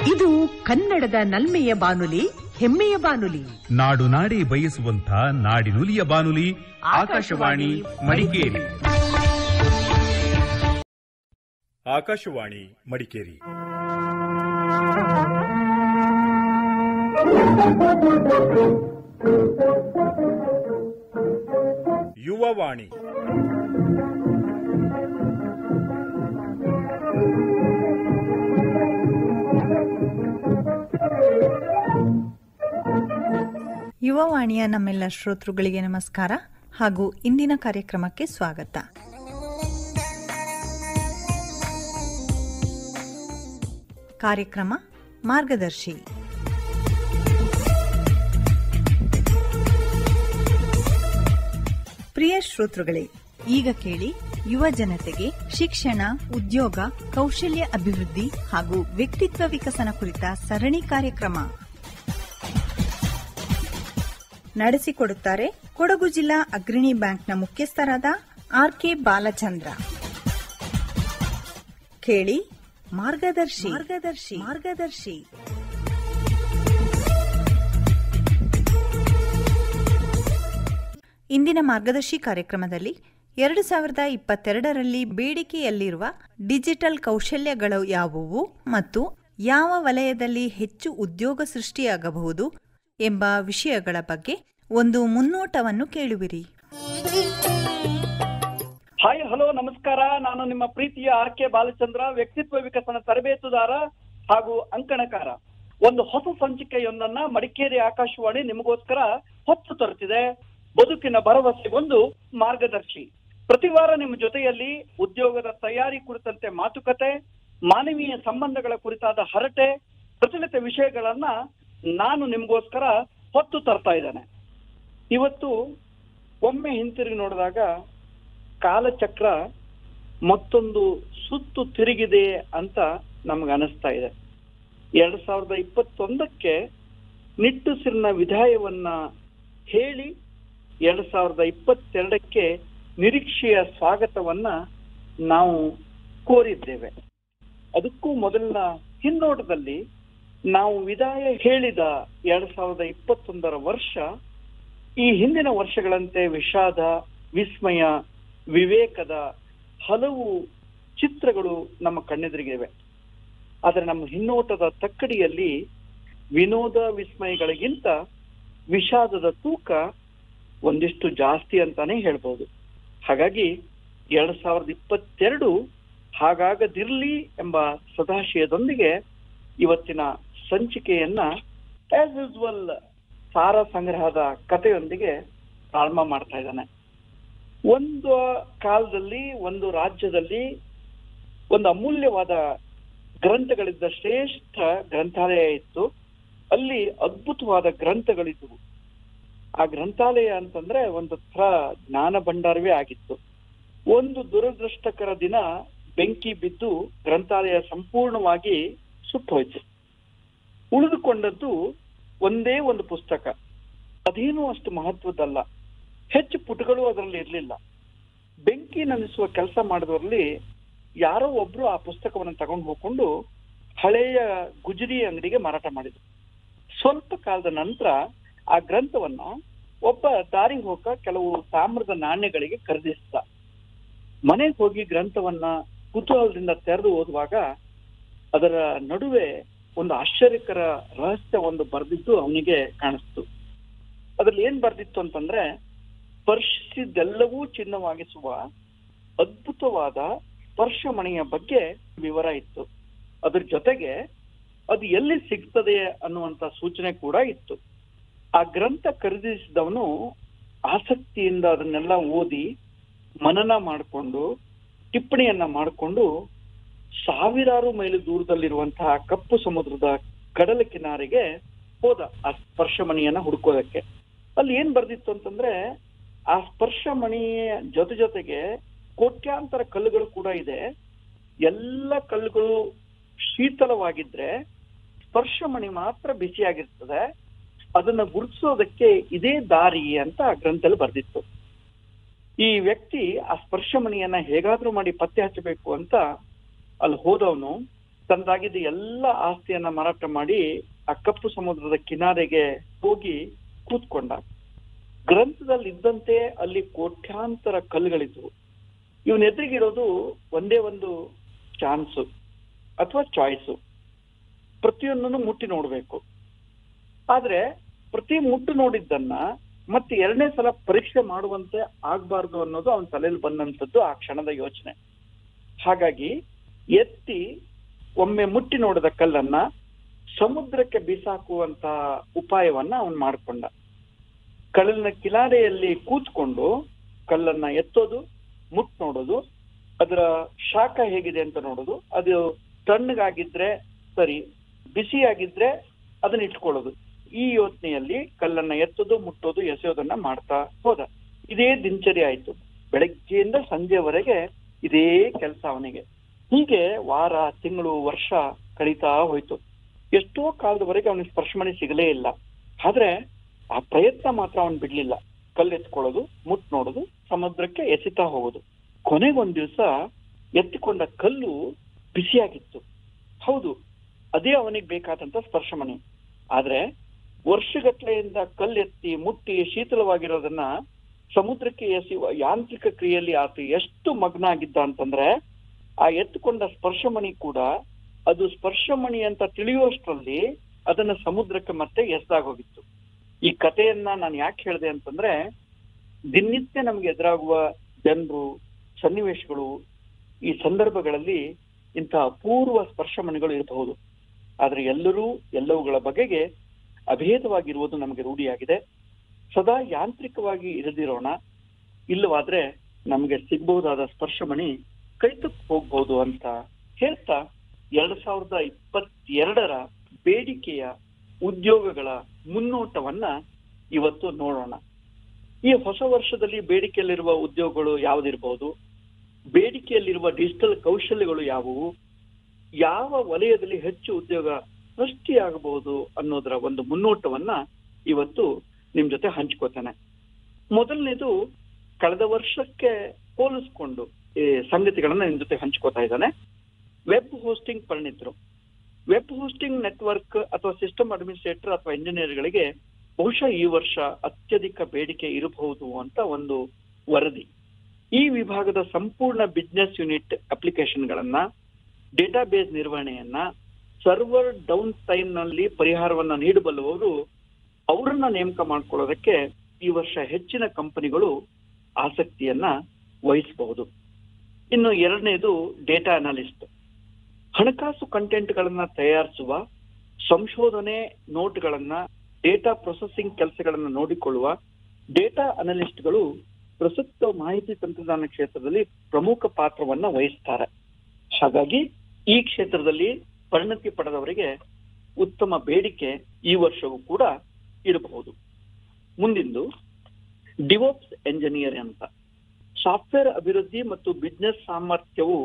ಇದು ಕನ್ನಡದ ನಲ್ಮೆಯ ಬಾನುಲಿ ಹೆಮ್ಮೆಯ ಬಾನುಲಿ ನಾಡು ನಾಡಿ ಬಯಸುವಂತ ನಾಡಿನುಲಿಯ ಬಾನುಲಿ ಆಕಾಶವಾಣಿ ಮಡಿಕೇರಿ ಆಕಾಶವಾಣಿ ಮಡಿಕೇರಿ ಯುವವಾಣಿ ಯುವವಾಣಿಯ ನಮ್ಮೆಲ್ಲ ಶ್ರೋತೃಗಳಿಗೆ ನಮಸ್ಕಾರ ಹಾಗೂ ಇಂದಿನ ಕಾರ್ಯಕ್ರಮಕ್ಕೆ ಸ್ವಾಗತ ಕಾರ್ಯಕ್ರಮ ಮಾರ್ಗದರ್ಶಿ ಪ್ರಿಯ ಶ್ರೋತೃಗಳೇ ಈಗ ಕೇಳಿ ಯುವ ಜನತೆಗೆ ಶಿಕ್ಷಣ ಉದ್ಯೋಗ ಕೌಶಲ್ಯ ಅಭಿವೃದ್ಧಿ ಹಾಗೂ ವ್ಯಕ್ತಿತ್ವ ವಿಕಸನ ಕುರಿತ ಸರಣಿ ಕಾರ್ಯಕ್ರಮ ನಡೆಸಿಕೊಡುತ್ತಾರೆ ಕೊಡಗು ಜಿಲ್ಲಾ ಅಗ್ರಣಿ ಬ್ಯಾಂಕ್ನ ಮುಖ್ಯಸ್ಥರಾದ ಆರ್ ಕೆ ಬಾಲಚಂದ್ರ ಕೇಳಿ ಮಾರ್ಗದರ್ಶಿ ಮಾರ್ಗದರ್ಶಿ ಮಾರ್ಗದರ್ಶಿ ಇಂದಿನ ಮಾರ್ಗದರ್ಶಿ ಕಾರ್ಯಕ್ರಮದಲ್ಲಿ ಎರಡು ಸಾವಿರದ ಇಪ್ಪತ್ತೆರಡರಲ್ಲಿ ಬೇಡಿಕೆಯಲ್ಲಿರುವ ಡಿಜಿಟಲ್ ಕೌಶಲ್ಯಗಳು ಯಾವುವು ಮತ್ತು ಯಾವ ವಲಯದಲ್ಲಿ ಹೆಚ್ಚು ಉದ್ಯೋಗ ಸೃಷ್ಟಿಯಾಗಬಹುದು ಎಂಬ ವಿಷಯಗಳ ಬಗ್ಗೆ ಒಂದು ಮುನ್ನೋಟವನ್ನು ಕೇಳುವಿರಿ ಹಾಯ್ ಹಲೋ ನಮಸ್ಕಾರ ನಾನು ನಿಮ್ಮ ಪ್ರೀತಿಯ ಆರ್ ಕೆ ಬಾಲಚಂದ್ರ ವ್ಯಕ್ತಿತ್ವ ವಿಕಸನ ತರಬೇತುದಾರ ಹಾಗೂ ಅಂಕಣಕಾರ ಒಂದು ಹೊಸ ಸಂಚಿಕೆಯೊಂದನ್ನ ಮಡಿಕೇರಿ ಆಕಾಶವಾಣಿ ನಿಮಗೋಸ್ಕರ ಹೊತ್ತು ತರುತ್ತಿದೆ ಬದುಕಿನ ಭರವಸೆಗೊಂದು ಮಾರ್ಗದರ್ಶಿ ಪ್ರತಿ ವಾರ ನಿಮ್ಮ ಜೊತೆಯಲ್ಲಿ ಉದ್ಯೋಗದ ತಯಾರಿ ಕುರಿತಂತೆ ಮಾತುಕತೆ ಮಾನವೀಯ ಸಂಬಂಧಗಳ ಕುರಿತಾದ ಹರಟೆ ಪ್ರಚಲಿತ ವಿಷಯಗಳನ್ನ ನಾನು ನಿಮಗೋಸ್ಕರ ಹೊತ್ತು ತರ್ತಾ ಇದ್ದೇನೆ ಇವತ್ತು ಒಮ್ಮೆ ಹಿಂತಿರುಗಿ ನೋಡಿದಾಗ ಕಾಲಚಕ್ರ ಮತ್ತೊಂದು ಸುತ್ತು ತಿರುಗಿದೆ ಅಂತ ನಮ್ಗೆ ಅನಿಸ್ತಾ ಇದೆ ಎರಡ್ ಸಾವಿರದ ಇಪ್ಪತ್ತೊಂದಕ್ಕೆ ನಿಟ್ಟುಸಿರಿನ ವಿಧಾಯವನ್ನ ಹೇಳಿ ಎರಡ್ ಸಾವಿರದ ಇಪ್ಪತ್ತೆರಡಕ್ಕೆ ನಿರೀಕ್ಷೆಯ ಸ್ವಾಗತವನ್ನ ನಾವು ಕೋರಿದ್ದೇವೆ ಅದಕ್ಕೂ ಮೊದಲಿನ ಹಿನ್ನೋಟದಲ್ಲಿ ನಾವು ವಿದಾಯ ಹೇಳಿದ ಎರಡ್ ಸಾವಿರದ ಇಪ್ಪತ್ತೊಂದರ ವರ್ಷ ಈ ಹಿಂದಿನ ವರ್ಷಗಳಂತೆ ವಿಷಾದ ವಿಸ್ಮಯ ವಿವೇಕದ ಹಲವು ಚಿತ್ರಗಳು ನಮ್ಮ ಕಣ್ಣೆದುರಿಗಿವೆ ಆದರೆ ನಮ್ಮ ಹಿನ್ನೋಟದ ತಕ್ಕಡಿಯಲ್ಲಿ ವಿನೋದ ವಿಸ್ಮಯಗಳಿಗಿಂತ ವಿಷಾದದ ತೂಕ ಒಂದಿಷ್ಟು ಜಾಸ್ತಿ ಅಂತಾನೆ ಹೇಳ್ಬೋದು ಹಾಗಾಗಿ ಎರಡ್ ಸಾವಿರದ ಇಪ್ಪತ್ತೆರಡು ಹಾಗಾಗದಿರ್ಲಿ ಎಂಬ ಸದಾಶಯದೊಂದಿಗೆ ಇವತ್ತಿನ ಸಂಚಿಕೆಯನ್ನ ಆಸ್ ಯೂಸ್ವಲ್ ಸಾರ ಸಂಗ್ರಹದ ಕಥೆಯೊಂದಿಗೆ ಪ್ರಾರಂಭ ಮಾಡ್ತಾ ಇದ್ದಾನೆ ಒಂದು ಕಾಲದಲ್ಲಿ ಒಂದು ರಾಜ್ಯದಲ್ಲಿ ಒಂದು ಅಮೂಲ್ಯವಾದ ಗ್ರಂಥಗಳಿದ್ದ ಶ್ರೇಷ್ಠ ಗ್ರಂಥಾಲಯ ಇತ್ತು ಅಲ್ಲಿ ಅದ್ಭುತವಾದ ಗ್ರಂಥಗಳಿದ್ದವು ಆ ಗ್ರಂಥಾಲಯ ಅಂತಂದ್ರೆ ಒಂದು ತರ ಜ್ಞಾನ ಭಂಡಾರವೇ ಆಗಿತ್ತು ಒಂದು ದುರದೃಷ್ಟಕರ ದಿನ ಬೆಂಕಿ ಬಿದ್ದು ಗ್ರಂಥಾಲಯ ಸಂಪೂರ್ಣವಾಗಿ ಸುಟ್ಟೋಯ್ತು ಉಳಿದುಕೊಂಡದ್ದು ಒಂದೇ ಒಂದು ಪುಸ್ತಕ ಅದೇನೂ ಅಷ್ಟು ಮಹತ್ವದಲ್ಲ ಹೆಚ್ಚು ಪುಟಗಳು ಅದರಲ್ಲಿ ಇರಲಿಲ್ಲ ಬೆಂಕಿ ನಂದಿಸುವ ಕೆಲಸ ಮಾಡಿದವರಲ್ಲಿ ಯಾರೋ ಒಬ್ರು ಆ ಪುಸ್ತಕವನ್ನು ತಗೊಂಡು ಹೋಗ್ಕೊಂಡು ಹಳೆಯ ಗುಜರಿ ಅಂಗಡಿಗೆ ಮಾರಾಟ ಮಾಡಿದ್ರು ಸ್ವಲ್ಪ ಕಾಲದ ನಂತರ ಆ ಗ್ರಂಥವನ್ನ ಒಬ್ಬ ದಾರಿಗೆ ಹೋಗ ಕೆಲವು ತಾಮ್ರದ ನಾಣ್ಯಗಳಿಗೆ ಖರೀದಿಸಿದ ಮನೆಗೆ ಹೋಗಿ ಗ್ರಂಥವನ್ನ ಕುತೂಹಲದಿಂದ ತೆರೆದು ಓದುವಾಗ ಅದರ ನಡುವೆ ಒಂದು ಆಶ್ಚರ್ಯಕರ ರಹಸ್ಯ ಒಂದು ಬರೆದಿದ್ದು ಅವನಿಗೆ ಕಾಣಿಸ್ತು ಅದ್ರಲ್ಲಿ ಏನ್ ಬರ್ದಿತ್ತು ಅಂತಂದ್ರೆ ಸ್ಪರ್ಶಿಸಿದ್ದೆಲ್ಲವೂ ಚಿನ್ನವಾಗಿಸುವ ಅದ್ಭುತವಾದ ಸ್ಪರ್ಶಮಣಿಯ ಬಗ್ಗೆ ವಿವರ ಇತ್ತು ಅದ್ರ ಜೊತೆಗೆ ಅದು ಎಲ್ಲಿ ಸಿಗ್ತದೆ ಅನ್ನುವಂತ ಸೂಚನೆ ಕೂಡ ಇತ್ತು ಆ ಗ್ರಂಥ ಖರೀದಿಸಿದವನು ಆಸಕ್ತಿಯಿಂದ ಅದನ್ನೆಲ್ಲ ಓದಿ ಮನನ ಮಾಡಿಕೊಂಡು ಟಿಪ್ಪಣಿಯನ್ನ ಮಾಡಿಕೊಂಡು ಸಾವಿರಾರು ಮೈಲು ದೂರದಲ್ಲಿರುವಂತಹ ಕಪ್ಪು ಸಮುದ್ರದ ಕಡಲ ಕಿನಾರಿಗೆ ಹೋದ ಆ ಸ್ಪರ್ಶಮಣಿಯನ್ನ ಹುಡುಕೋದಕ್ಕೆ ಅಲ್ಲಿ ಏನ್ ಬರ್ದಿತ್ತು ಅಂತಂದ್ರೆ ಆ ಸ್ಪರ್ಶಮಣಿಯ ಜೊತೆ ಜೊತೆಗೆ ಕೋಟ್ಯಾಂತರ ಕಲ್ಲುಗಳು ಕೂಡ ಇದೆ ಎಲ್ಲ ಕಲ್ಲುಗಳು ಶೀತಲವಾಗಿದ್ರೆ ಸ್ಪರ್ಶಮಣಿ ಮಾತ್ರ ಬಿಸಿಯಾಗಿರ್ತದೆ ಅದನ್ನ ಗುರುತಿಸೋದಕ್ಕೆ ಇದೇ ದಾರಿ ಅಂತ ಆ ಗ್ರಂಥದಲ್ಲಿ ಬರ್ದಿತ್ತು ಈ ವ್ಯಕ್ತಿ ಆ ಸ್ಪರ್ಶಮಣಿಯನ್ನ ಹೇಗಾದ್ರೂ ಮಾಡಿ ಪತ್ತೆ ಹಚ್ಚಬೇಕು ಅಂತ ಅಲ್ಲಿ ಹೋದವನು ತನ್ನದಾಗಿದ್ದ ಎಲ್ಲ ಆಸ್ತಿಯನ್ನ ಮಾರಾಟ ಮಾಡಿ ಆ ಕಪ್ಪು ಸಮುದ್ರದ ಕಿನಾರೆಗೆ ಹೋಗಿ ಕೂತ್ಕೊಂಡ ಗ್ರಂಥದಲ್ಲಿ ಇದ್ದಂತೆ ಅಲ್ಲಿ ಕೋಟ್ಯಾಂತರ ಕಲ್ಲುಗಳಿದ್ವು ಇವನ್ ಎದುರಿಗಿರೋದು ಒಂದೇ ಒಂದು ಚಾನ್ಸ್ ಅಥವಾ ಚಾಯ್ಸು ಪ್ರತಿಯೊಂದನ್ನು ಮುಟ್ಟಿ ನೋಡ್ಬೇಕು ಆದ್ರೆ ಪ್ರತಿ ಮುಟ್ಟು ನೋಡಿದ್ದನ್ನ ಮತ್ತೆ ಎರಡನೇ ಸಲ ಪರೀಕ್ಷೆ ಮಾಡುವಂತೆ ಆಗ್ಬಾರ್ದು ಅನ್ನೋದು ಅವನ ತಲೆಯಲ್ಲಿ ಬಂದಂತದ್ದು ಆ ಕ್ಷಣದ ಯೋಚನೆ ಹಾಗಾಗಿ ಎತ್ತಿ ಒಮ್ಮೆ ಮುಟ್ಟಿ ನೋಡಿದ ಕಲ್ಲನ್ನ ಸಮುದ್ರಕ್ಕೆ ಬಿಸಾಕುವಂತ ಉಪಾಯವನ್ನ ಅವನ್ ಮಾಡ್ಕೊಂಡ ಕಡಲಿನ ಕಿನಾರೆಯಲ್ಲಿ ಕೂತ್ಕೊಂಡು ಕಲ್ಲನ್ನ ಎತ್ತೋದು ಮುಟ್ ನೋಡೋದು ಅದರ ಶಾಖ ಹೇಗಿದೆ ಅಂತ ನೋಡೋದು ಅದು ತಣ್ಣಗಾಗಿದ್ರೆ ಸರಿ ಬಿಸಿಯಾಗಿದ್ರೆ ಅದನ್ನ ಇಟ್ಕೊಳ್ಳೋದು ಈ ಯೋಚನೆಯಲ್ಲಿ ಕಲ್ಲನ್ನ ಎತ್ತೋದು ಮುಟ್ಟೋದು ಎಸೆಯೋದನ್ನ ಮಾಡ್ತಾ ಹೋದ ಇದೇ ದಿನಚರಿ ಆಯ್ತು ಬೆಳಗ್ಗೆಯಿಂದ ಸಂಜೆವರೆಗೆ ಇದೇ ಕೆಲಸ ಅವನಿಗೆ ಹೀಗೆ ವಾರ ತಿಂಗಳು ವರ್ಷ ಕಳೀತಾ ಹೋಯ್ತು ಎಷ್ಟೋ ಕಾಲದವರೆಗೆ ಅವನಿಗೆ ಸ್ಪರ್ಶಮಣಿ ಸಿಗಲೇ ಇಲ್ಲ ಆದ್ರೆ ಆ ಪ್ರಯತ್ನ ಮಾತ್ರ ಅವನ್ ಬಿಡ್ಲಿಲ್ಲ ಕಲ್ಲು ಎತ್ಕೊಳ್ಳೋದು ಮುಟ್ ನೋಡೋದು ಸಮುದ್ರಕ್ಕೆ ಎಸಿತಾ ಹೋಗೋದು ಕೊನೆಗೊಂದ್ ದಿವಸ ಎತ್ತಿಕೊಂಡ ಕಲ್ಲು ಬಿಸಿಯಾಗಿತ್ತು ಹೌದು ಅದೇ ಅವನಿಗೆ ಬೇಕಾದಂತ ಸ್ಪರ್ಶಮಣಿ ಆದ್ರೆ ವರ್ಷಗಟ್ಲೆಯಿಂದ ಕಲ್ಲೆತ್ತಿ ಮುಟ್ಟಿ ಶೀತಲವಾಗಿರೋದನ್ನ ಸಮುದ್ರಕ್ಕೆ ಎಸೆಯುವ ಯಾಂತ್ರಿಕ ಕ್ರಿಯೆಯಲ್ಲಿ ಆತ ಎಷ್ಟು ಮಗ್ನ ಆಗಿದ್ದ ಅಂತಂದ್ರೆ ಆ ಎತ್ತುಕೊಂಡ ಸ್ಪರ್ಶಮಣಿ ಕೂಡ ಅದು ಸ್ಪರ್ಶಮಣಿ ಅಂತ ತಿಳಿಯುವಷ್ಟರಲ್ಲಿ ಅದನ್ನ ಸಮುದ್ರಕ್ಕೆ ಮತ್ತೆ ಎಸ್ದಾಗೋಗಿತ್ತು ಈ ಕಥೆಯನ್ನ ನಾನು ಯಾಕೆ ಹೇಳಿದೆ ಅಂತಂದ್ರೆ ದಿನನಿತ್ಯ ನಮ್ಗೆ ಎದುರಾಗುವ ಜನರು ಸನ್ನಿವೇಶಗಳು ಈ ಸಂದರ್ಭಗಳಲ್ಲಿ ಇಂತಹ ಅಪೂರ್ವ ಸ್ಪರ್ಶಮಣಿಗಳು ಇರಬಹುದು ಆದ್ರೆ ಎಲ್ಲರೂ ಎಲ್ಲವುಗಳ ಬಗೆಗೆ ಅಭೇದವಾಗಿರುವುದು ನಮಗೆ ರೂಢಿಯಾಗಿದೆ ಸದಾ ಯಾಂತ್ರಿಕವಾಗಿ ಇರದಿರೋಣ ಇಲ್ಲವಾದ್ರೆ ನಮಗೆ ಸಿಗಬಹುದಾದ ಸ್ಪರ್ಶಮಣಿ ಕೈತಪ್ಪು ಹೋಗ್ಬಹುದು ಅಂತ ಹೇಳ್ತಾ ಎರಡ್ ಸಾವಿರದ ಇಪ್ಪತ್ತೆರಡರ ಬೇಡಿಕೆಯ ಉದ್ಯೋಗಗಳ ಮುನ್ನೋಟವನ್ನ ಇವತ್ತು ನೋಡೋಣ ಈ ಹೊಸ ವರ್ಷದಲ್ಲಿ ಬೇಡಿಕೆಯಲ್ಲಿರುವ ಉದ್ಯೋಗಗಳು ಯಾವ್ದಿರಬಹುದು ಬೇಡಿಕೆಯಲ್ಲಿರುವ ಡಿಜಿಟಲ್ ಕೌಶಲ್ಯಗಳು ಯಾವುವು ಯಾವ ವಲಯದಲ್ಲಿ ಹೆಚ್ಚು ಉದ್ಯೋಗ ಸೃಷ್ಟಿಯಾಗಬಹುದು ಅನ್ನೋದರ ಒಂದು ಮುನ್ನೋಟವನ್ನ ಇವತ್ತು ನಿಮ್ ಜೊತೆ ಹಂಚ್ಕೋತೇನೆ ಮೊದಲನೇದು ಕಳೆದ ವರ್ಷಕ್ಕೆ ಹೋಲಿಸ್ಕೊಂಡು ಈ ಸಂಗತಿಗಳನ್ನ ನಿಮ್ ಜೊತೆ ಹಂಚ್ಕೋತಾ ಇದ್ದಾನೆ ವೆಬ್ ಹೋಸ್ಟಿಂಗ್ ಪರಿಣಿತರು ವೆಬ್ ಹೋಸ್ಟಿಂಗ್ ನೆಟ್ವರ್ಕ್ ಅಥವಾ ಸಿಸ್ಟಮ್ ಅಡ್ಮಿನಿಸ್ಟ್ರೇಟರ್ ಅಥವಾ ಇಂಜಿನಿಯರ್ಗಳಿಗೆ ಬಹುಶಃ ಈ ವರ್ಷ ಅತ್ಯಧಿಕ ಬೇಡಿಕೆ ಇರಬಹುದು ಅಂತ ಒಂದು ವರದಿ ಈ ವಿಭಾಗದ ಸಂಪೂರ್ಣ ಬಿಸ್ನೆಸ್ ಯೂನಿಟ್ ಅಪ್ಲಿಕೇಶನ್ಗಳನ್ನ ಡೇಟಾಬೇಸ್ ನಿರ್ವಹಣೆಯನ್ನ ಸರ್ವರ್ ಡೌನ್ ಟೈಮ್ ನಲ್ಲಿ ಪರಿಹಾರವನ್ನ ನೀಡಬಲ್ಲವರು ಅವರನ್ನ ನೇಮಕ ಮಾಡ್ಕೊಳ್ಳೋದಕ್ಕೆ ಈ ವರ್ಷ ಹೆಚ್ಚಿನ ಕಂಪನಿಗಳು ಆಸಕ್ತಿಯನ್ನ ವಹಿಸಬಹುದು ಇನ್ನು ಎರಡನೇದು ಡೇಟಾ ಅನಾಲಿಸ್ಟ್ ಹಣಕಾಸು ಕಂಟೆಂಟ್ಗಳನ್ನ ತಯಾರಿಸುವ ಸಂಶೋಧನೆ ನೋಟ್ಗಳನ್ನ ಡೇಟಾ ಪ್ರೊಸೆಸಿಂಗ್ ಕೆಲಸಗಳನ್ನ ನೋಡಿಕೊಳ್ಳುವ ಡೇಟಾ ಅನಲಿಸ್ಟ್ಗಳು ಪ್ರಸಕ್ತ ಮಾಹಿತಿ ತಂತ್ರಜ್ಞಾನ ಕ್ಷೇತ್ರದಲ್ಲಿ ಪ್ರಮುಖ ಪಾತ್ರವನ್ನ ವಹಿಸ್ತಾರೆ ಹಾಗಾಗಿ ಈ ಕ್ಷೇತ್ರದಲ್ಲಿ ಪರಿಣತಿ ಪಡೆದವರಿಗೆ ಉತ್ತಮ ಬೇಡಿಕೆ ಈ ವರ್ಷವೂ ಕೂಡ ಇರಬಹುದು ಮುಂದಿಂದು ಡಿವೋಪ್ಸ್ ಎಂಜಿನಿಯರ್ ಅಂತ ಸಾಫ್ಟ್ವೇರ್ ಅಭಿವೃದ್ಧಿ ಮತ್ತು ಬಿಸ್ನೆಸ್ ಸಾಮರ್ಥ್ಯವು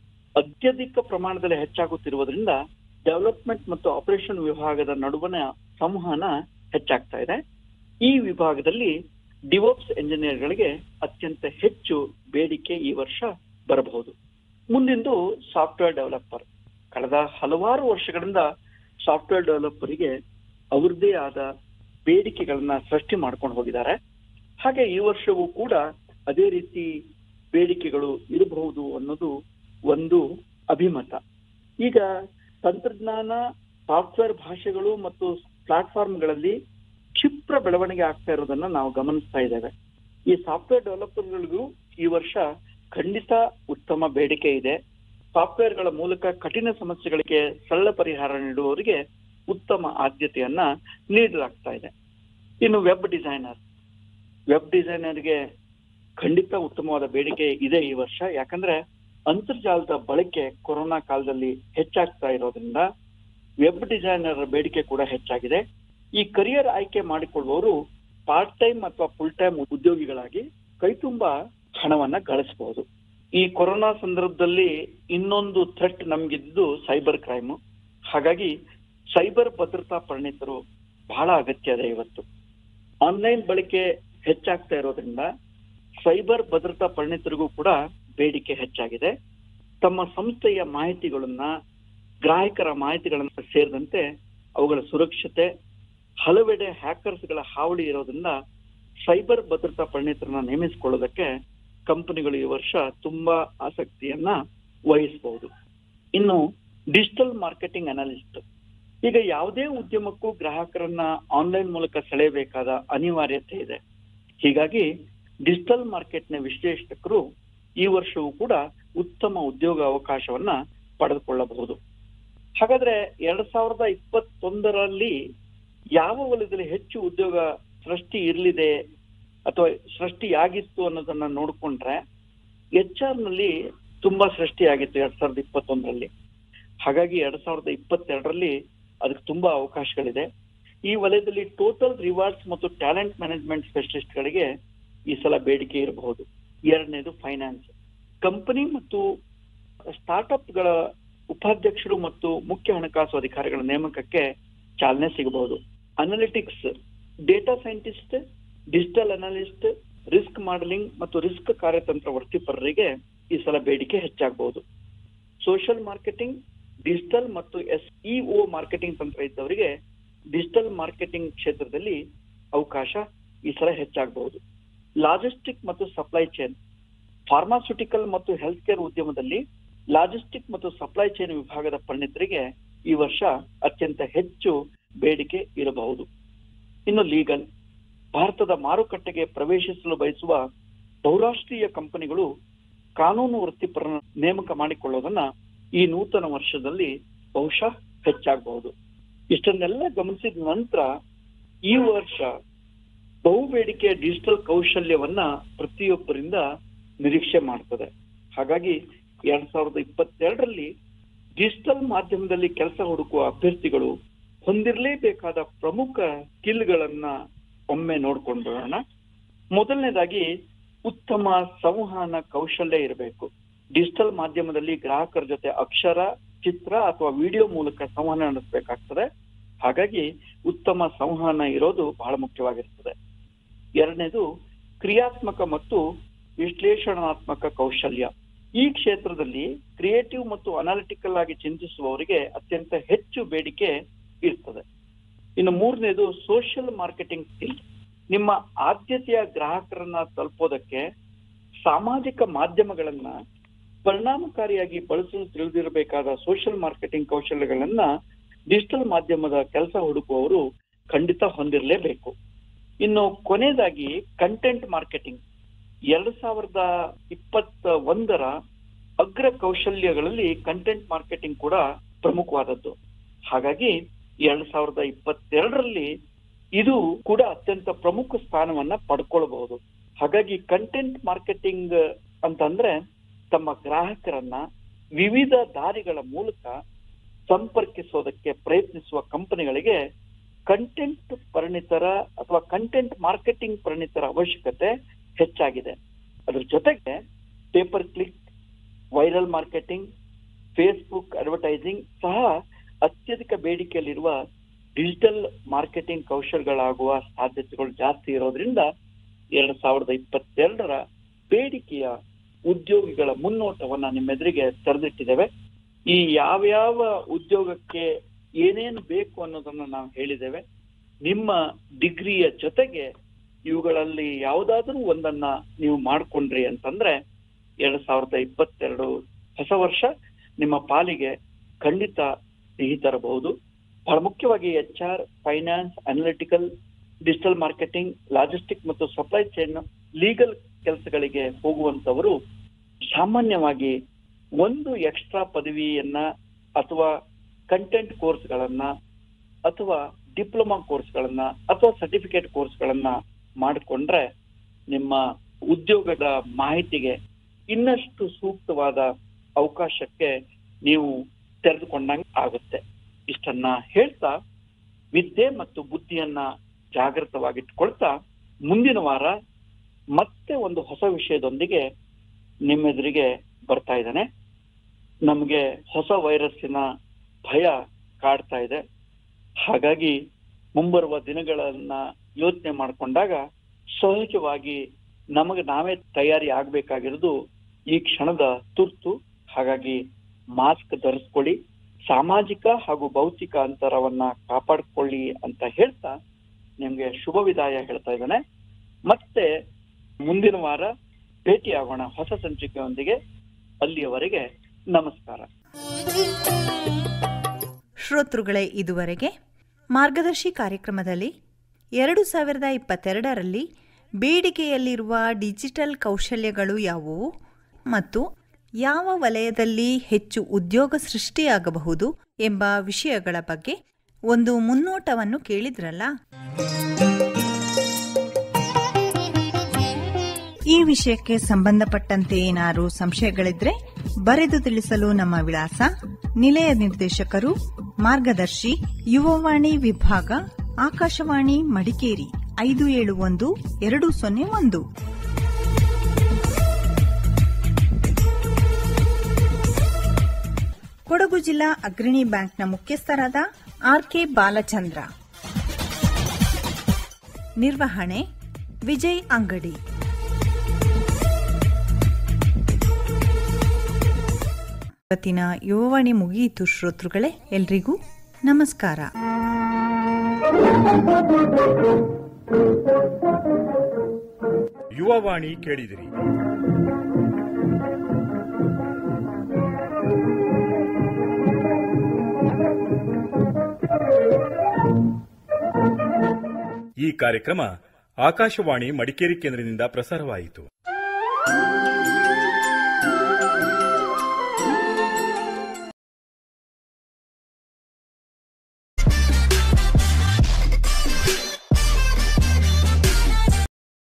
ಅತ್ಯಧಿಕ ಪ್ರಮಾಣದಲ್ಲಿ ಹೆಚ್ಚಾಗುತ್ತಿರುವುದರಿಂದ ಡೆವಲಪ್ಮೆಂಟ್ ಮತ್ತು ಆಪರೇಷನ್ ವಿಭಾಗದ ನಡುವಣ ಸಂವಹನ ಹೆಚ್ಚಾಗ್ತಾ ಇದೆ ಈ ವಿಭಾಗದಲ್ಲಿ ಡಿವೋಪ್ಸ್ ಎಂಜಿನಿಯರ್ಗಳಿಗೆ ಅತ್ಯಂತ ಹೆಚ್ಚು ಬೇಡಿಕೆ ಈ ವರ್ಷ ಬರಬಹುದು ಮುಂದಿಂದು ಸಾಫ್ಟ್ವೇರ್ ಡೆವಲಪರ್ ಕಳೆದ ಹಲವಾರು ವರ್ಷಗಳಿಂದ ಸಾಫ್ಟ್ವೇರ್ ಡೆವಲಪರಿಗೆ ಅವ್ರದ್ದೇ ಆದ ಬೇಡಿಕೆಗಳನ್ನ ಸೃಷ್ಟಿ ಮಾಡ್ಕೊಂಡು ಹೋಗಿದ್ದಾರೆ ಹಾಗೆ ಈ ವರ್ಷವೂ ಕೂಡ ಅದೇ ರೀತಿ ಬೇಡಿಕೆಗಳು ಇರಬಹುದು ಅನ್ನೋದು ಒಂದು ಅಭಿಮತ ಈಗ ತಂತ್ರಜ್ಞಾನ ಸಾಫ್ಟ್ವೇರ್ ಭಾಷೆಗಳು ಮತ್ತು ಪ್ಲಾಟ್ಫಾರ್ಮ್ಗಳಲ್ಲಿ ಕ್ಷಿಪ್ರ ಬೆಳವಣಿಗೆ ಆಗ್ತಾ ಇರೋದನ್ನ ನಾವು ಗಮನಿಸ್ತಾ ಇದ್ದೇವೆ ಈ ಸಾಫ್ಟ್ವೇರ್ ಡೆವಲಪರ್ಗಳಿಗೂ ಈ ವರ್ಷ ಖಂಡಿತ ಉತ್ತಮ ಬೇಡಿಕೆ ಇದೆ ಸಾಫ್ಟ್ವೇರ್ಗಳ ಮೂಲಕ ಕಠಿಣ ಸಮಸ್ಯೆಗಳಿಗೆ ಸರಳ ಪರಿಹಾರ ನೀಡುವವರಿಗೆ ಉತ್ತಮ ಆದ್ಯತೆಯನ್ನ ನೀಡಲಾಗ್ತಾ ಇದೆ ಇನ್ನು ವೆಬ್ ಡಿಸೈನರ್ ವೆಬ್ ಡಿಸೈನರ್ಗೆ ಖಂಡಿತ ಉತ್ತಮವಾದ ಬೇಡಿಕೆ ಇದೆ ಈ ವರ್ಷ ಯಾಕಂದ್ರೆ ಅಂತರ್ಜಾಲದ ಬಳಕೆ ಕೊರೋನಾ ಕಾಲದಲ್ಲಿ ಹೆಚ್ಚಾಗ್ತಾ ಇರೋದ್ರಿಂದ ವೆಬ್ ಡಿಸೈನರ್ ಬೇಡಿಕೆ ಕೂಡ ಹೆಚ್ಚಾಗಿದೆ ಈ ಕರಿಯರ್ ಆಯ್ಕೆ ಮಾಡಿಕೊಳ್ಳುವವರು ಪಾರ್ಟ್ ಟೈಮ್ ಅಥವಾ ಫುಲ್ ಟೈಮ್ ಉದ್ಯೋಗಿಗಳಾಗಿ ಕೈತುಂಬಾ ಹಣವನ್ನ ಗಳಿಸಬಹುದು ಈ ಕೊರೋನಾ ಸಂದರ್ಭದಲ್ಲಿ ಇನ್ನೊಂದು ಥ್ರೆಟ್ ನಮ್ಗಿದ್ದು ಸೈಬರ್ ಕ್ರೈಮ್ ಹಾಗಾಗಿ ಸೈಬರ್ ಭದ್ರತಾ ಪರಿಣಿತರು ಬಹಳ ಅಗತ್ಯ ಇದೆ ಇವತ್ತು ಆನ್ಲೈನ್ ಬಳಕೆ ಹೆಚ್ಚಾಗ್ತಾ ಇರೋದ್ರಿಂದ ಸೈಬರ್ ಭದ್ರತಾ ಪರಿಣಿತರಿಗೂ ಕೂಡ ಬೇಡಿಕೆ ಹೆಚ್ಚಾಗಿದೆ ತಮ್ಮ ಸಂಸ್ಥೆಯ ಮಾಹಿತಿಗಳನ್ನ ಗ್ರಾಹಕರ ಮಾಹಿತಿಗಳನ್ನು ಸೇರಿದಂತೆ ಅವುಗಳ ಸುರಕ್ಷತೆ ಹಲವೆಡೆ ಹ್ಯಾಕರ್ಸ್ಗಳ ಹಾವಳಿ ಇರೋದ್ರಿಂದ ಸೈಬರ್ ಭದ್ರತಾ ಪರಿಣಿತರನ್ನ ನೇಮಿಸಿಕೊಳ್ಳೋದಕ್ಕೆ ಕಂಪನಿಗಳು ಈ ವರ್ಷ ತುಂಬಾ ಆಸಕ್ತಿಯನ್ನ ವಹಿಸಬಹುದು ಇನ್ನು ಡಿಜಿಟಲ್ ಮಾರ್ಕೆಟಿಂಗ್ ಅನಾಲಿಸ್ಟ್ ಈಗ ಯಾವುದೇ ಉದ್ಯಮಕ್ಕೂ ಗ್ರಾಹಕರನ್ನ ಆನ್ಲೈನ್ ಮೂಲಕ ಸೆಳೆಯಬೇಕಾದ ಅನಿವಾರ್ಯತೆ ಇದೆ ಹೀಗಾಗಿ ಡಿಜಿಟಲ್ ಮಾರ್ಕೆಟ್ನ ವಿಶ್ಲೇಷಕರು ಈ ವರ್ಷವೂ ಕೂಡ ಉತ್ತಮ ಉದ್ಯೋಗ ಅವಕಾಶವನ್ನ ಪಡೆದುಕೊಳ್ಳಬಹುದು ಹಾಗಾದ್ರೆ ಎರಡ್ ಸಾವಿರದ ಇಪ್ಪತ್ತೊಂದರಲ್ಲಿ ಯಾವ ವಲಯದಲ್ಲಿ ಹೆಚ್ಚು ಉದ್ಯೋಗ ಸೃಷ್ಟಿ ಇರಲಿದೆ ಅಥವಾ ಸೃಷ್ಟಿಯಾಗಿತ್ತು ಅನ್ನೋದನ್ನ ನೋಡಿಕೊಂಡ್ರೆ ಎಚ್ ಆರ್ ನಲ್ಲಿ ತುಂಬಾ ಸೃಷ್ಟಿಯಾಗಿತ್ತು ಎರಡ್ ಸಾವಿರದ ಇಪ್ಪತ್ತೊಂದರಲ್ಲಿ ಹಾಗಾಗಿ ಎರಡ್ ಸಾವಿರದ ಇಪ್ಪತ್ತೆರಡರಲ್ಲಿ ಅದಕ್ಕೆ ತುಂಬಾ ಅವಕಾಶಗಳಿದೆ ಈ ವಲಯದಲ್ಲಿ ಟೋಟಲ್ ರಿವಾರ್ಡ್ಸ್ ಮತ್ತು ಟ್ಯಾಲೆಂಟ್ ಮ್ಯಾನೇಜ್ಮೆಂಟ್ ಸ್ಪೆಷಲಿಸ್ಟ್ ಗಳಿಗೆ ಈ ಸಲ ಬೇಡಿಕೆ ಇರಬಹುದು ಎರಡನೇದು ಫೈನಾನ್ಸ್ ಕಂಪನಿ ಮತ್ತು ಸ್ಟಾರ್ಟ್ಅಪ್ ಗಳ ಉಪಾಧ್ಯಕ್ಷರು ಮತ್ತು ಮುಖ್ಯ ಹಣಕಾಸು ಅಧಿಕಾರಿಗಳ ನೇಮಕಕ್ಕೆ ಚಾಲನೆ ಸಿಗಬಹುದು analytics data scientist digital analyst risk modelling ಮತ್ತು ರಿಸ್ಕ್ ಕಾರ್ಯತಂತ್ರ ವೃತ್ತಿಪರರಿಗೆ ಈ ಸಲ ಬೇಡಿಕೆ ಹೆಚ್ಚಾಗಬಹುದು ಸೋಷಿಯಲ್ ಮಾರ್ಕೆಟಿಂಗ್ ಡಿಜಿಟಲ್ ಮತ್ತು ಎಸ್ ಇಒ ಮಾರ್ಕೆಟಿಂಗ್ ತಂತ್ರ ಇದ್ದವರಿಗೆ ಡಿಜಿಟಲ್ ಮಾರ್ಕೆಟಿಂಗ್ ಕ್ಷೇತ್ರದಲ್ಲಿ ಅವಕಾಶ ಈ ಸಲ ಹೆಚ್ಚಾಗಬಹುದು ಲಾಜಿಸ್ಟಿಕ್ ಮತ್ತು ಸಪ್ಲೈ ಚೈನ್ ಫಾರ್ಮಾಸ್ಯೂಟಿಕಲ್ ಮತ್ತು ಹೆಲ್ತ್ ಕೇರ್ ಉದ್ಯಮದಲ್ಲಿ ಲಾಜಿಸ್ಟಿಕ್ ಮತ್ತು ಸಪ್ಲೈ ಚೈನ್ ವಿಭಾಗದ ಪರಿಣಿತರಿಗೆ ಈ ವರ್ಷ ಅತ್ಯಂತ ಹೆಚ್ಚು ಬೇಡಿಕೆ ಇರಬಹುದು ಇನ್ನು ಲೀಗಲ್ ಭಾರತದ ಮಾರುಕಟ್ಟೆಗೆ ಪ್ರವೇಶಿಸಲು ಬಯಸುವ ಬಹುರಾಷ್ಟ್ರೀಯ ಕಂಪನಿಗಳು ಕಾನೂನು ವೃತ್ತಿಪರನ ನೇಮಕ ಮಾಡಿಕೊಳ್ಳೋದನ್ನ ಈ ನೂತನ ವರ್ಷದಲ್ಲಿ ಬಹುಶಃ ಹೆಚ್ಚಾಗಬಹುದು ಇಷ್ಟನ್ನೆಲ್ಲ ಗಮನಿಸಿದ ನಂತರ ಈ ವರ್ಷ ಬಹು ಬೇಡಿಕೆಯ ಡಿಜಿಟಲ್ ಕೌಶಲ್ಯವನ್ನ ಪ್ರತಿಯೊಬ್ಬರಿಂದ ನಿರೀಕ್ಷೆ ಮಾಡ್ತದೆ ಹಾಗಾಗಿ ಎರಡ್ ಸಾವಿರದ ಇಪ್ಪತ್ತೆರಡರಲ್ಲಿ ಡಿಜಿಟಲ್ ಮಾಧ್ಯಮದಲ್ಲಿ ಕೆಲಸ ಹುಡುಕುವ ಅಭ್ಯರ್ಥಿಗಳು ಹೊಂದಿರಲೇಬೇಕಾದ ಪ್ರಮುಖ ಸ್ಕಿಲ್ಗಳನ್ನ ಒಮ್ಮೆ ನೋಡ್ಕೊಂಡು ಬರೋಣ ಮೊದಲನೇದಾಗಿ ಉತ್ತಮ ಸಂವಹನ ಕೌಶಲ್ಯ ಇರಬೇಕು ಡಿಜಿಟಲ್ ಮಾಧ್ಯಮದಲ್ಲಿ ಗ್ರಾಹಕರ ಜೊತೆ ಅಕ್ಷರ ಚಿತ್ರ ಅಥವಾ ವಿಡಿಯೋ ಮೂಲಕ ಸಂವಹನ ನಡೆಸಬೇಕಾಗ್ತದೆ ಹಾಗಾಗಿ ಉತ್ತಮ ಸಂವಹನ ಇರೋದು ಬಹಳ ಮುಖ್ಯವಾಗಿರ್ತದೆ ಎರಡನೇದು ಕ್ರಿಯಾತ್ಮಕ ಮತ್ತು ವಿಶ್ಲೇಷಣಾತ್ಮಕ ಕೌಶಲ್ಯ ಈ ಕ್ಷೇತ್ರದಲ್ಲಿ ಕ್ರಿಯೇಟಿವ್ ಮತ್ತು ಅನಾಲಿಟಿಕಲ್ ಆಗಿ ಚಿಂತಿಸುವವರಿಗೆ ಅತ್ಯಂತ ಹೆಚ್ಚು ಬೇಡಿಕೆ ಇರ್ತದೆ ಇನ್ನು ಮೂರನೇದು ಸೋಷಿಯಲ್ ಮಾರ್ಕೆಟಿಂಗ್ ಸ್ಕಿಲ್ ನಿಮ್ಮ ಆದ್ಯತೆಯ ಗ್ರಾಹಕರನ್ನ ತಲುಪೋದಕ್ಕೆ ಸಾಮಾಜಿಕ ಮಾಧ್ಯಮಗಳನ್ನ ಪರಿಣಾಮಕಾರಿಯಾಗಿ ಬಳಸಲು ತಿಳಿದಿರಬೇಕಾದ ಸೋಷಿಯಲ್ ಮಾರ್ಕೆಟಿಂಗ್ ಕೌಶಲ್ಯಗಳನ್ನ ಡಿಜಿಟಲ್ ಮಾಧ್ಯಮದ ಕೆಲಸ ಹುಡುಕುವವರು ಖಂಡಿತ ಹೊಂದಿರಲೇಬೇಕು ಇನ್ನು ಕೊನೆಯದಾಗಿ ಕಂಟೆಂಟ್ ಮಾರ್ಕೆಟಿಂಗ್ ಎರಡ್ ಸಾವಿರದ ಇಪ್ಪತ್ತ ಒಂದರ ಅಗ್ರ ಕೌಶಲ್ಯಗಳಲ್ಲಿ ಕಂಟೆಂಟ್ ಮಾರ್ಕೆಟಿಂಗ್ ಕೂಡ ಪ್ರಮುಖವಾದದ್ದು ಹಾಗಾಗಿ ಎರಡ್ ಸಾವಿರದ ಇಪ್ಪತ್ತೆರಡರಲ್ಲಿ ಇದು ಕೂಡ ಅತ್ಯಂತ ಪ್ರಮುಖ ಸ್ಥಾನವನ್ನ ಪಡ್ಕೊಳ್ಬಹುದು ಹಾಗಾಗಿ ಕಂಟೆಂಟ್ ಮಾರ್ಕೆಟಿಂಗ್ ಅಂತಂದ್ರೆ ತಮ್ಮ ಗ್ರಾಹಕರನ್ನ ವಿವಿಧ ದಾರಿಗಳ ಮೂಲಕ ಸಂಪರ್ಕಿಸೋದಕ್ಕೆ ಪ್ರಯತ್ನಿಸುವ ಕಂಪನಿಗಳಿಗೆ ಕಂಟೆಂಟ್ ಪರಿಣಿತರ ಅಥವಾ ಕಂಟೆಂಟ್ ಮಾರ್ಕೆಟಿಂಗ್ ಪರಿಣಿತರ ಅವಶ್ಯಕತೆ ಹೆಚ್ಚಾಗಿದೆ ಅದ್ರ ಜೊತೆಗೆ pay per click viral marketing Facebook advertising ಸಹ ಅತ್ಯಧಿಕ ಬೇಡಿಕೆಯಲ್ಲಿರುವ ಡಿಜಿಟಲ್ ಮಾರ್ಕೆಟಿಂಗ್ ಕೌಶಲ್ಯಗಳಾಗುವ ಸಾಧ್ಯತೆಗಳು ಜಾಸ್ತಿ ಇರೋದ್ರಿಂದ ಎರಡ್ ಸಾವಿರದ ಇಪ್ಪತ್ತೆರಡರ ಬೇಡಿಕೆಯ ಉದ್ಯೋಗಿಗಳ ಮುನ್ನೋಟವನ್ನ ನಿಮ್ಮೆದುರಿಗೆ ತೆರೆದಿಟ್ಟಿದ್ದೇವೆ ಈ ಯಾವ್ಯಾವ ಉದ್ಯೋಗಕ್ಕೆ ಏನೇನು ಬೇಕು ಅನ್ನೋದನ್ನ ನಾವು ಹೇಳಿದ್ದೇವೆ ನಿಮ್ಮ ಡಿಗ್ರಿಯ ಜೊತೆಗೆ ಇವುಗಳಲ್ಲಿ ಯಾವುದಾದ್ರೂ ಒಂದನ್ನ ನೀವು ಮಾಡ್ಕೊಂಡ್ರಿ ಅಂತಂದ್ರೆ ಎರಡ್ ಸಾವಿರದ ಇಪ್ಪತ್ತೆರಡು ಹೊಸ ವರ್ಷ ನಿಮ್ಮ ಪಾಲಿಗೆ ಖಂಡಿತ ಸಿಹಿ ತರಬಹುದು ಬಹಳ ಮುಖ್ಯವಾಗಿ H R finance analytical digital marketing logistic ಮತ್ತು ಸಪ್ಲೈ ಚೈನ್ ಲೀಗಲ್ ಕೆಲಸಗಳಿಗೆ ಹೋಗುವಂತವರು ಸಾಮಾನ್ಯವಾಗಿ ಒಂದು ಎಕ್ಸ್ಟ್ರಾ ಪದವಿಯನ್ನ ಅಥವಾ ಕಂಟೆಂಟ್ ಕೋರ್ಸ್ಗಳನ್ನ ಅಥವಾ ಡಿಪ್ಲೊಮಾ ಕೋರ್ಸ್ಗಳನ್ನ ಅಥವಾ ಸರ್ಟಿಫಿಕೇಟ್ ಕೋರ್ಸ್ಗಳನ್ನ ಮಾಡಿಕೊಂಡ್ರೆ ನಿಮ್ಮ ಉದ್ಯೋಗದ ಮಾಹಿತಿಗೆ ಇನ್ನಷ್ಟು ಸೂಕ್ತವಾದ ಅವಕಾಶಕ್ಕೆ ನೀವು ತೆರೆದುಕೊಂಡಂಗೆ ಆಗುತ್ತೆ ಇಷ್ಟನ್ನ ಹೇಳ್ತಾ ವಿದ್ಯೆ ಮತ್ತು ಬುದ್ಧಿಯನ್ನ ಜಾಗೃತವಾಗಿಟ್ಕೊಳ್ತಾ ಮುಂದಿನ ವಾರ ಮತ್ತೆ ಒಂದು ಹೊಸ ವಿಷಯದೊಂದಿಗೆ ನಿಮ್ಮೆದುರಿಗೆ ಬರ್ತಾ ಇದ್ದಾನೆ ನಮಗೆ ಹೊಸ ವೈರಸ್ಸಿನ ಭಯ ಕಾಡ್ತಾ ಇದೆ ಹಾಗಾಗಿ ಮುಂಬರುವ ದಿನಗಳನ್ನ ಯೋಚನೆ ಮಾಡಿಕೊಂಡಾಗ ಸಹಜವಾಗಿ ನಮಗೆ ನಾವೇ ತಯಾರಿ ಆಗ್ಬೇಕಾಗಿರೋದು ಈ ಕ್ಷಣದ ತುರ್ತು ಹಾಗಾಗಿ ಮಾಸ್ಕ್ ಧರಿಸ್ಕೊಳ್ಳಿ ಸಾಮಾಜಿಕ ಹಾಗೂ ಭೌತಿಕ ಅಂತರವನ್ನ ಕಾಪಾಡಿಕೊಳ್ಳಿ ಅಂತ ಹೇಳ್ತಾ ನಿಮ್ಗೆ ಶುಭ ವಿದಾಯ ಹೇಳ್ತಾ ಇದ್ದಾನೆ ಮತ್ತೆ ಮುಂದಿನ ವಾರ ಭೇಟಿಯಾಗೋಣ ಹೊಸ ಸಂಚಿಕೆಯೊಂದಿಗೆ ಅಲ್ಲಿಯವರೆಗೆ ನಮಸ್ಕಾರ ಶ್ರೋತೃಗಳೇ ಇದುವರೆಗೆ ಮಾರ್ಗದರ್ಶಿ ಕಾರ್ಯಕ್ರಮದಲ್ಲಿ ಎರಡು ಸಾವಿರದ ಇಪ್ಪತ್ತೆರಡರಲ್ಲಿ ಬೇಡಿಕೆಯಲ್ಲಿರುವ ಡಿಜಿಟಲ್ ಕೌಶಲ್ಯಗಳು ಯಾವುವು ಮತ್ತು ಯಾವ ವಲಯದಲ್ಲಿ ಹೆಚ್ಚು ಉದ್ಯೋಗ ಸೃಷ್ಟಿಯಾಗಬಹುದು ಎಂಬ ವಿಷಯಗಳ ಬಗ್ಗೆ ಒಂದು ಮುನ್ನೋಟವನ್ನು ಕೇಳಿದ್ರಲ್ಲ ಈ ವಿಷಯಕ್ಕೆ ಸಂಬಂಧಪಟ್ಟಂತೆ ಏನಾದರೂ ಸಂಶಯಗಳಿದ್ರೆ ಬರೆದು ತಿಳಿಸಲು ನಮ್ಮ ವಿಳಾಸ ನಿಲಯ ನಿರ್ದೇಶಕರು ಮಾರ್ಗದರ್ಶಿ ಯುವವಾಣಿ ವಿಭಾಗ ಆಕಾಶವಾಣಿ ಮಡಿಕೇರಿ ಐದು ಏಳು ಒಂದು ಎರಡು ಸೊನ್ನೆ ಒಂದು ಕೊಡಗು ಜಿಲ್ಲಾ ಅಗ್ರಣಿ ಬ್ಯಾಂಕ್ನ ಮುಖ್ಯಸ್ಥರಾದ ಆರ್ ಕೆ ಬಾಲಚಂದ್ರ ನಿರ್ವಹಣೆ ವಿಜಯ್ ಅಂಗಡಿ ಇವತ್ತಿನ ಯುವವಾಣಿ ಮುಗಿಯಿತು ಶ್ರೋತೃಗಳೇ ಎಲ್ರಿಗೂ ನಮಸ್ಕಾರ ಯುವವಾಣಿ ಕೇಳಿದಿರಿ ಈ ಕಾರ್ಯಕ್ರಮ ಆಕಾಶವಾಣಿ ಮಡಿಕೇರಿ ಕೇಂದ್ರದಿಂದ ಪ್ರಸಾರವಾಯಿತು